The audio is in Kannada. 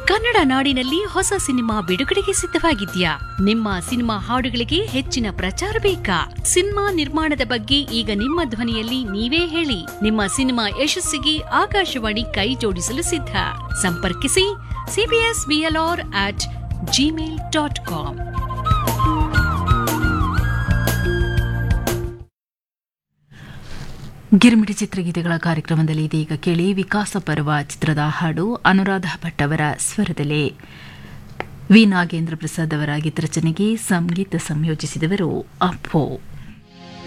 ಕನ್ನಡ ನಾಡಿನಲ್ಲಿ ಹೊಸ ಸಿನಿಮಾ ಬಿಡುಗಡೆಗೆ ಸಿದ್ಧವಾಗಿದ್ಯಾ ನಿಮ್ಮ ಸಿನಿಮಾ ಹಾಡುಗಳಿಗೆ ಹೆಚ್ಚಿನ ಪ್ರಚಾರ ಬೇಕಾ ಸಿನಿಮಾ ನಿರ್ಮಾಣದ ಬಗ್ಗೆ ಈಗ ನಿಮ್ಮ ಧ್ವನಿಯಲ್ಲಿ ನೀವೇ ಹೇಳಿ ನಿಮ್ಮ ಸಿನಿಮಾ ಯಶಸ್ಸಿಗೆ ಆಕಾಶವಾಣಿ ಕೈ ಜೋಡಿಸಲು ಸಿದ್ಧ ಸಂಪರ್ಕಿಸಿ CBS BLR at gmail dot com ಗಿರ್ಮಿಟಿ ಚಿತ್ರಗೀತೆಗಳ ಕಾರ್ಯಕ್ರಮದಲ್ಲಿ ಇದೀಗ ಕೇಳಿ ವಿಕಾಸ ಪರ್ವ ಚಿತ್ರದ ಹಾಡು ಅನುರಾಧ ಭಟ್ ಅವರ ಸ್ವರದಲ್ಲಿ ವಿ ನಾಗೇಂದ್ರ ಪ್ರಸಾದ್ ಅವರ ಗೀತರಚನೆಗೆ ಸಂಗೀತ ಸಂಯೋಜಿಸಿದವರು ಅಪ್ಪೋ